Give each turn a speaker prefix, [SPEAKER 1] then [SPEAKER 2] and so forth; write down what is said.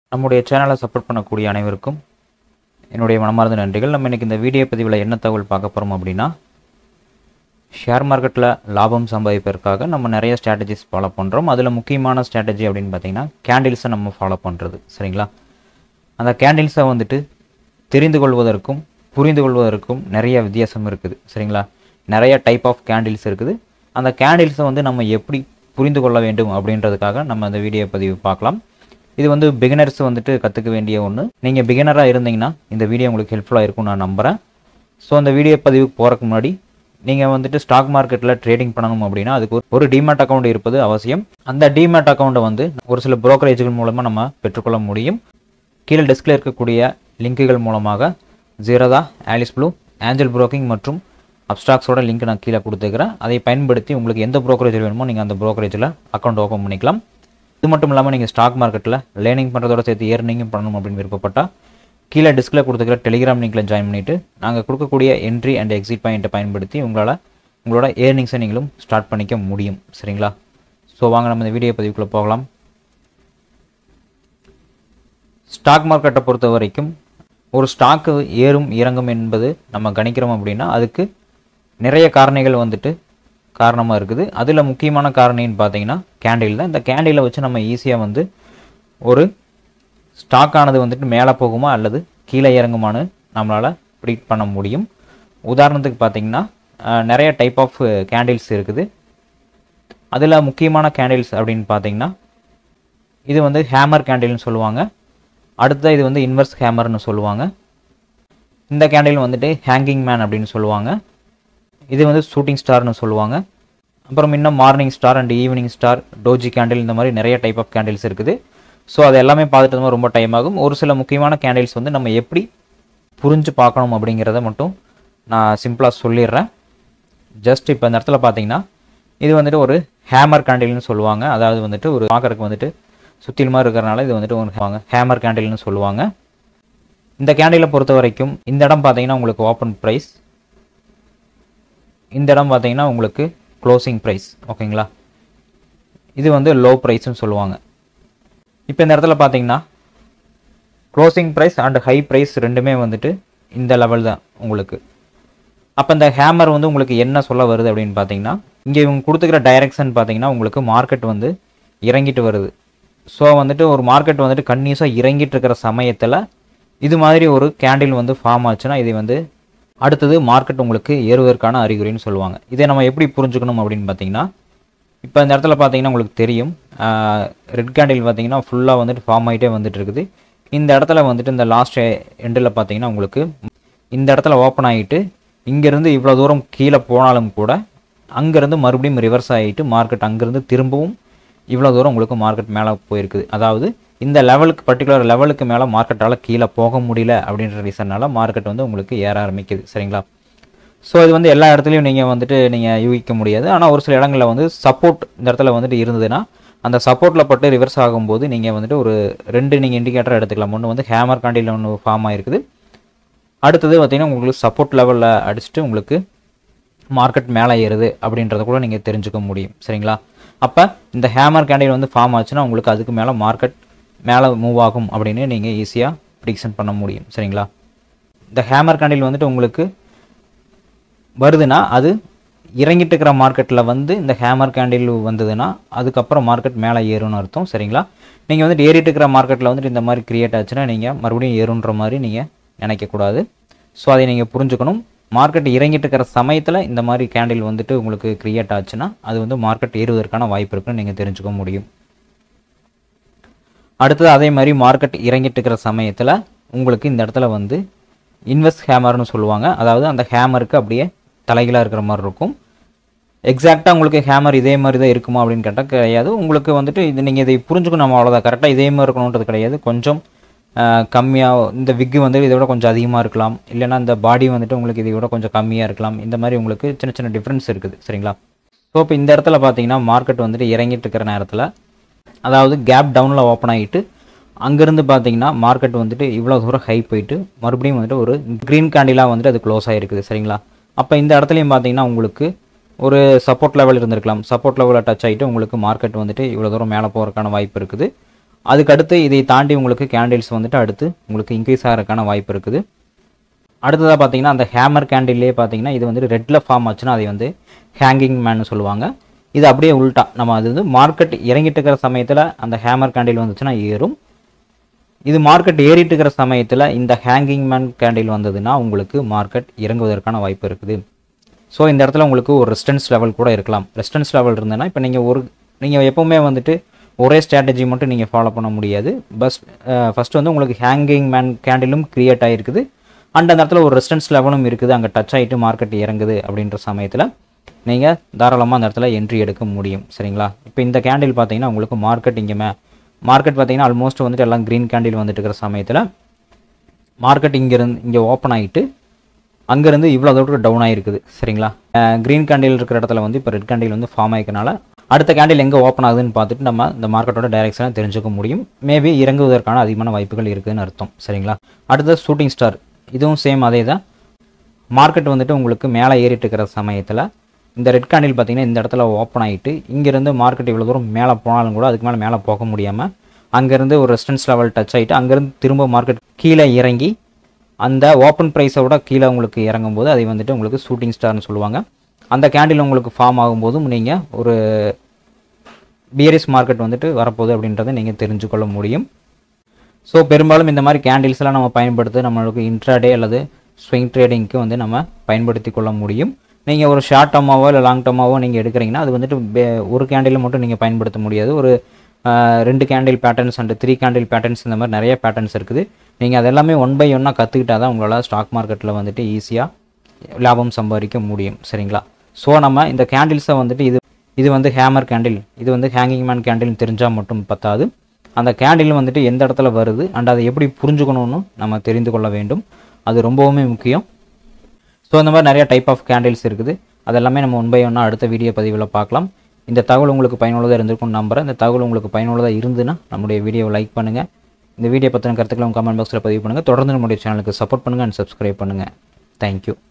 [SPEAKER 1] நம்முடைய சேனலை சப்போர்ட் பண்ணக்கூடிய அனைவருக்கும் என்னுடைய மனமார்ந்த நன்றிகள் நம்ம இன்னைக்கு இந்த வீடியோ பதிவில் என்ன தகவல் பார்க்க போகிறோம் அப்படின்னா ஷேர் மார்க்கெட்டில் லாபம் சம்பாதிப்பதற்காக நம்ம நிறைய ஸ்ட்ராட்டஜிஸ் ஃபாலோ பண்ணுறோம் அதில் முக்கியமான ஸ்ட்ராட்டஜி அப்படின்னு பார்த்தீங்கன்னா கேண்டில்ஸை நம்ம ஃபாலோ பண்ணுறது சரிங்களா அந்த கேண்டில்ஸை வந்துட்டு தெரிந்து கொள்வதற்கும் புரிந்து கொள்வதற்கும் நிறைய வித்தியாசம் இருக்குது சரிங்களா நிறைய டைப் ஆஃப் கேண்டில்ஸ் இருக்குது அந்த கேண்டில்ஸை வந்து நம்ம எப்படி புரிந்து கொள்ள வேண்டும் அப்படின்றதுக்காக நம்ம அந்த வீடியோ பதிவு பார்க்கலாம் இது வந்து பிகினர்ஸ் வந்துட்டு கற்றுக்க வேண்டிய ஒன்று நீங்கள் பிகினராக இருந்தீங்கன்னா இந்த வீடியோ உங்களுக்கு ஹெல்ப்ஃபுல்லாக இருக்கும்னு நான் நம்புகிறேன் ஸோ அந்த வீடியோ பதிவுக்கு போகிறதுக்கு முன்னாடி நீங்கள் வந்துட்டு ஸ்டாக் மார்க்கெட்டில் ட்ரேடிங் பண்ணணும் அப்படின்னா அதுக்கு ஒரு- ஒரு டிமேட் அக்கௌண்ட் இருப்பது அவசியம் அந்த டிமேட் அக்கௌண்ட்டை வந்து ஒரு சில புரோக்கரேஜ்கள் மூலமாக நம்ம பெற்றுக்கொள்ள முடியும் கீழே டெஸ்கில் இருக்கக்கூடிய லிங்குகள் மூலமாக Zerodha Alice Blue Angel broking மற்றும் அப்ஸ்டாக்ஸோட லிங்க் நான் கீழே கொடுத்துக்கிறேன் அதை பயன்படுத்தி உங்களுக்கு எந்த brokerage வேணுமோ நீங்கள் அந்த brokerage-ல அக்கௌண்ட் ஓப்பன் பண்ணிக்கலாம் இது மட்டும் இல்லாமல் நீங்கள் ஸ்டாக் மார்க்கெட்டில் லேர்னிங் பண்ணுறதோட சேர்த்து ஏர்னிங்கும் பண்ணணும் அப்படின்னு விருப்பப்பட்டால் கீழே டிஸ்கில் கொடுத்துக்கிற டெலிகிராம் லிங்க்கில் ஜாயின் பண்ணிவிட்டு நாங்கள் கொடுக்கக்கூடிய என்ட்ரி அண்ட் எக்ஸிட் பாயிண்ட்டை பயன்படுத்தி உங்களால் உங்களோட ஏர்னிங்ஸை நீங்களும் ஸ்டார்ட் பண்ணிக்க முடியும் சரிங்களா ஸோ வாங்க நம்ம இந்த வீடியோ பதிவுக்குள்ளே போகலாம் ஸ்டாக் மார்க்கெட்டை பொறுத்த வரைக்கும் ஒரு ஸ்டாக்கு ஏறும் இறங்கும் என்பது நம்ம கணிக்கிறோம் அப்படின்னா அதுக்கு நிறைய காரணிகள் வந்துட்டு காரணமாக இருக்குது அதில் முக்கியமான காரணின்னு பார்த்தீங்கன்னா கேண்டில் தான் இந்த கேண்டிலை வச்சு நம்ம ஈஸியாக வந்து ஒரு ஸ்டாக் ஆனது வந்துட்டு மேலே போகுமா அல்லது கீழே இறங்குமான்னு நம்மளால் ப்ரீட் பண்ண முடியும் உதாரணத்துக்கு பார்த்தீங்கன்னா அஹ், நிறைய டைப் ஆஃப் கேண்டில்ஸ் இருக்குது அதில் முக்கியமான கேண்டில்ஸ் அப்படின்னு பார்த்தீங்கன்னா இது வந்து ஹேமர் கேண்டில்னு சொல்லுவாங்க அடுத்த இது வந்து இன்வெர்ஸ் ஹேமர்னு சொல்லுவாங்க இந்த கேண்டில் வந்துட்டு ஹேங்கிங் மேன் அப்படின்னு சொல்லுவாங்க இது வந்து ஷூட்டிங் ஸ்டார்னு சொல்லுவாங்க அப்புறம் இன்னும் morning star and evening star doji candle இந்த மாதிரி நிறைய டைப் ஆஃப் கேண்டில்ஸ் இருக்குது ஸோ அது எல்லாமே பார்த்துட்டு இருந்தா ரொம்ப டைம் ஆகும் ஒரு சில முக்கியமான கேண்டில்ஸ் வந்து நம்ம எப்படி புரிஞ்சு பார்க்கணும் அப்படிங்கிறத மட்டும் நான் சிம்பிளாக சொல்லிடுறேன் ஜஸ்ட் இப்போ இந்த இடத்துல பார்த்தீங்கன்னா இது வந்துட்டு ஒரு ஹேமர் கேண்டில்னு சொல்லுவாங்க அதாவது வந்துட்டு ஒரு பார்க்கறதுக்கு வந்துட்டு சுத்திலுமா இருக்கிறனால இது வந்துட்டு ஒரு ஹேமர் கேண்டில்னு சொல்லுவாங்க இந்த கேண்டிலை பொறுத்த வரைக்கும் இந்த இடம் பார்த்தீங்கன்னா உங்களுக்கு ஓப்பன் ப்ரைஸ் இந்த இடம் பார்த்தீங்கன்னா உங்களுக்கு க்ளோசிங் ப்ரைஸ் ஓகேங்களா இது வந்து லோ ப்ரைஸ்னு சொல்லுவாங்க இப்போ இந்த இடத்துல பார்த்தீங்கன்னா closing price and high price ரெண்டுமே வந்துட்டு இந்த லெவல் தான் உங்களுக்கு அப்போ இந்த ஹேமர் வந்து உங்களுக்கு என்ன சொல்ல வருது அப்படின்னு பார்த்தீங்கன்னா இங்கே இவங்க கொடுத்துக்கிற டைரக்ஷன் பார்த்தீங்கன்னா உங்களுக்கு மார்க்கெட் வந்து இறங்கிட்டு வருது ஸோ வந்துட்டு ஒரு மார்க்கெட் வந்துட்டு கன்னியூஸாக இறங்கிட்டு இருக்கிற சமயத்தில் இது மாதிரி ஒரு கேண்டில் வந்து ஃபார்ம் ஆச்சுன்னா இது வந்து அடுத்தது மார்க்கெட் உங்களுக்கு ஏறுவதற்கான அறிகுறின்னு சொல்லுவாங்க இதை நம்ம எப்படி புரிஞ்சுக்கணும் அப்படின்னு பார்த்தீங்கன்னா இப்போ இந்த இடத்துல பார்த்தீங்கன்னா உங்களுக்கு தெரியும் ரெட் கேண்டில் பார்த்தீங்கன்னா ஃபுல்லாக வந்துட்டு ஃபார்ம் ஆகிட்டே வந்துட்டு இருக்குது இந்த இடத்துல வந்துட்டு இந்த லாஸ்ட் எண்டில் பார்த்தீங்கன்னா உங்களுக்கு இந்த இடத்துல ஓப்பன் ஆகிட்டு இங்கேருந்து இவ்வளோ தூரம் கீழே போனாலும் கூட அங்கேருந்து மறுபடியும் ரிவர்ஸ் ஆகிட்டு மார்க்கெட் அங்கேருந்து திரும்பவும் இவ்வளோ தூரம் உங்களுக்கு மார்க்கெட் மேலே போயிருக்குது அதாவது இந்த லெவலுக்கு பர்டிகுலர் லெவலுக்கு மேலே மார்க்கெட்டால் கீழே போக முடியல அப்படின்ற ரீசன்னால மார்க்கெட் வந்து உங்களுக்கு ஏற ஆரம்பிக்குது சரிங்களா ஸோ இது வந்து எல்லா இடத்துலையும் நீங்கள் வந்துட்டு நீங்கள் யூகிக்க முடியாது ஆனால் ஒரு சில இடங்களில் வந்து சப்போர்ட் இந்த இடத்துல வந்துட்டு இருந்ததுன்னா அந்த சப்போர்ட்டில் பட்டு ரிவர்ஸ் ஆகும்போது நீங்கள் வந்துட்டு ஒரு ரெண்டு நீங்கள் இண்டிகேட்டர் எடுத்துக்கலாம் ஒன்று வந்து ஹேமர் காண்டியில் ஒன்று ஃபார்ம் ஆயிருக்குது அடுத்தது பார்த்தீங்கன்னா உங்களுக்கு சப்போர்ட் லெவலில் அடிச்சுட்டு உங்களுக்கு மார்க்கெட் மேலே ஏறுது அப்படின்றத கூட நீங்கள் தெரிஞ்சுக்க முடியும் சரிங்களா அப்போ இந்த ஹேமர் கேண்டில் வந்து ஃபார்ம் ஆச்சுன்னா உங்களுக்கு அதுக்கு மேலே மார்க்கெட் மேலே மூவ் ஆகும் அப்படின்னு நீங்கள் ஈஸியாக ப்ரிடிக்ஷன் பண்ண முடியும் சரிங்களா இந்த ஹேமர் கேண்டில் வந்துட்டு உங்களுக்கு வருதுன்னா அது இறங்கிட்டு இருக்கிற மார்க்கெட்டில் வந்து இந்த ஹேமர் கேண்டில் வந்ததுன்னா அதுக்கப்புறம் மார்க்கெட் மேலே ஏறும்னு அர்த்தம் சரிங்களா நீங்கள் வந்துட்டு ஏறிட்டு இருக்கிற மார்க்கெட்டில் வந்துட்டு இந்த மாதிரி கிரியேட் ஆச்சுன்னா நீங்கள் மறுபடியும் ஏறுன்ற மாதிரி நீங்கள் நினைக்கக்கூடாது ஸோ அதை நீங்கள் புரிஞ்சுக்கணும் மார்க்கெட் இறங்கிட்டு இருக்கிற சமயத்தில் இந்த மாதிரி கேண்டில் வந்துட்டு உங்களுக்கு கிரியேட் ஆச்சுன்னா அது வந்து மார்க்கெட் ஏறுவதற்கான வாய்ப்பு இருக்குன்னு நீங்கள் தெரிஞ்சுக்க முடியும் அடுத்தது அதே மாதிரி மார்க்கெட் இறங்கிட்டு இருக்கிற சமயத்தில் உங்களுக்கு இந்த இடத்துல வந்து இன்வெஸ்ட் ஹேமர்னு சொல்லுவாங்க அதாவது அந்த ஹேமருக்கு அப்படியே தலைகீழாக இருக்கிற மாதிரி இருக்கும் எக்ஸாக்டாக உங்களுக்கு ஹேமர் இதே மாதிரி தான் இருக்குமா அப்படின்னு கேட்டால் கிடையாது உங்களுக்கு வந்துட்டு இது நீங்கள் இதை புரிஞ்சுக்கணும் நம்ம அவ்வளோதான் கரெக்டாக இதே மாதிரி இருக்கணுன்றது கிடையாது கொஞ்சம் கம்மியாக இந்த விக்கு வந்து இதை விட கொஞ்சம் அதிகமாக இருக்கலாம் இல்லைன்னா இந்த பாடி வந்துட்டு உங்களுக்கு இதை விட கொஞ்சம் கம்மியாக இருக்கலாம் இந்த மாதிரி உங்களுக்கு சின்ன சின்ன டிஃப்ரென்ஸ் இருக்குது சரிங்களா ஸோ இப்போ இந்த இடத்துல பார்த்தீங்கன்னா மார்க்கெட் வந்துட்டு இறங்கிட்டு இருக்கிற நேரத்தில் அதாவது கேப் டவுனில் ஓப்பன் ஆகிட்டு அங்கேருந்து பார்த்தீங்கன்னா மார்க்கெட் வந்துட்டு இவ்வளோ தூரம் ஹை போயிட்டு மறுபடியும் வந்துட்டு ஒரு க்ரீன் கேண்டிலாக வந்துட்டு அது க்ளோஸ் ஆகிருக்குது சரிங்களா அப்போ இந்த இடத்துலையும் பார்த்தீங்கன்னா உங்களுக்கு ஒரு சப்போர்ட் லெவல் இருந்திருக்கலாம் சப்போர்ட் லெவலில் டச் ஆகிட்டு உங்களுக்கு மார்க்கெட் வந்துட்டு இவ்வளோ தூரம் மேலே போகிறதுக்கான வாய்ப்பு இருக்குது அதுக்கடுத்து இதை தாண்டி உங்களுக்கு கேண்டில்ஸ் வந்துட்டு அடுத்து உங்களுக்கு இன்க்ரீஸ் ஆகிறதுக்கான வாய்ப்பு இருக்குது அடுத்ததாக பார்த்தீங்கன்னா அந்த ஹேமர் கேண்டில்லே பார்த்தீங்கன்னா இது வந்து ரெட்டில் ஃபார்ம் ஆச்சுன்னா அதை வந்து ஹேங்கிங் மேன்னு சொல்லுவாங்க இது அப்படியே உல்ட்டா நம்ம அது வந்து மார்க்கெட் இறங்கிட்டு இருக்கிற சமயத்தில் அந்த ஹேமர் கேண்டில் வந்துச்சுன்னா ஏறும் இது மார்க்கெட் ஏறிட்டு இருக்கிற சமயத்தில் இந்த ஹேங்கிங் மேன் கேண்டில் வந்ததுன்னா உங்களுக்கு மார்க்கெட் இறங்குவதற்கான வாய்ப்பு இருக்குது ஸோ இந்த இடத்துல உங்களுக்கு ஒரு ரெஸ்டன்ஸ் லெவல் கூட இருக்கலாம் ரெஸ்டன்ஸ் லெவல் இருந்ததுன்னா இப்போ நீங்கள் ஒரு நீங்கள் எப்போவுமே வந்துட்டு ஒரே ஸ்ட்ராட்டஜி மட்டும் நீங்கள் ஃபாலோ பண்ண முடியாது பஸ் ஃபஸ்ட்டு வந்து உங்களுக்கு ஹேங்கிங் மேன் கேண்டிலும் க்ரியேட் ஆகிருக்குது அண்ட் அந்த இடத்துல ஒரு ரெஸ்டன்ஸ் லெவலும் இருக்குது அங்கே டச் ஆகிட்டு மார்க்கெட் இறங்குது அப்படின்ற சமயத்தில் நீங்கள் தாராளமாக அந்த இடத்துல என்ட்ரி எடுக்க முடியும் சரிங்களா இப்போ இந்த கேண்டில் பார்த்தீங்கன்னா உங்களுக்கு மார்க்கெட் இங்கே மே மார்க்கெட் பார்த்தீங்கன்னா ஆல்மோஸ்ட் வந்துட்டு எல்லாம் க்ரீன் கேண்டில் வந்துட்டு இருக்கிற சமயத்தில் மார்க்கெட் இங்கேருந்து இங்கே ஓப்பன் ஆகிட்டு அங்கேருந்து இவ்வளோ தூரம் டவுன் ஆகிருக்குது சரிங்களா க்ரீன் கேண்டில் இருக்கிற இடத்துல வந்து இப்போ ரெட் கேண்டில் வந்து ஃபார்ம் ஆகிக்கனால அடுத்த கேண்டில் எங்கே ஓப்பன் ஆகுதுன்னு பார்த்துட்டு நம்ம இந்த மார்க்கெட்டோட டைரெக்ஷனை தெரிஞ்சுக்க முடியும் மேபி இறங்குவதற்கான அதிகமான வாய்ப்புகள் இருக்குதுன்னு அர்த்தம் சரிங்களா அடுத்தது ஷூட்டிங் ஸ்டார் இதுவும் சேம் அதே தான் மார்க்கெட் வந்துட்டு உங்களுக்கு மேலே ஏறிட்டு இருக்கிற சமயத்தில் இந்த ரெட் கேண்டில் பார்த்தீங்கன்னா இந்த இடத்துல ஓப்பன் ஆகிட்டு இங்கேருந்து மார்க்கெட் இவ்வளோ தூரம் மேலே போனாலும் கூட அதுக்கு மேலே மேலே போக முடியாமல் அங்கேருந்து ஒரு ரெஸ்டன்ஸ் லெவல் டச் ஆகிட்டு அங்கேருந்து திரும்ப மார்க்கெட் கீழே இறங்கி அந்த ஓப்பன் ப்ரைஸை விட கீழே உங்களுக்கு இறங்கும்போது அதை வந்துட்டு உங்களுக்கு ஷூட்டிங் ஸ்டார்னு சொல்லுவாங்க அந்த கேண்டில் உங்களுக்கு ஃபார்ம் ஆகும்போதும் நீங்கள் ஒரு பியரிஸ் மார்க்கெட் வந்துட்டு வரப்போகுது அப்படின்றத நீங்கள் தெரிஞ்சுக்கொள்ள முடியும் ஸோ பெரும்பாலும் இந்த மாதிரி கேண்டில்ஸ் எல்லாம் நம்ம பயன்படுத்தி நம்மளுக்கு இன்ட்ராடே அல்லது ஸ்விங் ட்ரேடிங்க்கு வந்து நம்ம பயன்படுத்தி கொள்ள முடியும் நீங்கள் ஒரு ஷார்ட் டர்மாவோ இல்லை லாங் டர்மாவோ நீங்கள் எடுக்கிறீங்கன்னா அது வந்துட்டு பே- ஒரு கேண்டில் மட்டும் நீங்கள் பயன்படுத்த முடியாது ஒரு ஆஹ், ரெண்டு candle patterns and three candle patterns இந்த மாதிரி நிறைய பேட்டர்ன்ஸ் இருக்குது நீங்கள் அதெல்லாமே ஒன் பை ஒன்னாக கற்றுக்கிட்டா தான் உங்களால் ஸ்டாக் மார்க்கெட்டில் வந்துட்டு ஈஸியாக லாபம் சம்பாதிக்க முடியும் சரிங்களா ஸோ நம்ம இந்த கேண்டில்ஸை வந்துட்டு இது இது வந்து ஹேமர் கேண்டில் இது வந்து ஹேங்கிங் மேன் கேண்டில் தெரிஞ்சால் மட்டும் பத்தாது அந்த கேண்டில் வந்துட்டு எந்த இடத்துல வருது அண்ட் அதை எப்படி புரிஞ்சுக்கணும்னு நம்ம தெரிந்து கொள்ள வேண்டும் அது ரொம்பவுமே முக்கியம் ஸோ இந்த மாதிரி நிறைய டைப் ஆஃப் கேண்டில்ஸ் இருக்குது அதெல்லாமே நம்ம ஒன் பை ஒன்னாக அடுத்த வீடியோ பதிவில் பார்க்கலாம் இந்த தகவல் உங்களுக்கு பயனுள்ளதாக இருந்திருக்கும்னு நம்புறேன் இந்த தகவல் உங்களுக்கு பயனுள்ளதாக இருந்துன்னா நம்முடைய வீடியோவை லைக் பண்ணுங்கள் இந்த வீடியோ பற்றின கருத்துக்களை கமெண்ட் பாக்ஸில் பதிவு பண்ணுங்கள் தொடர்ந்து நம்முடைய சேனலுக்கு சப்போர்ட் பண்ணுங்கள் அண்ட் சப்ஸ்கிரைப் பண்ணுங்கள் தேங்க்யூ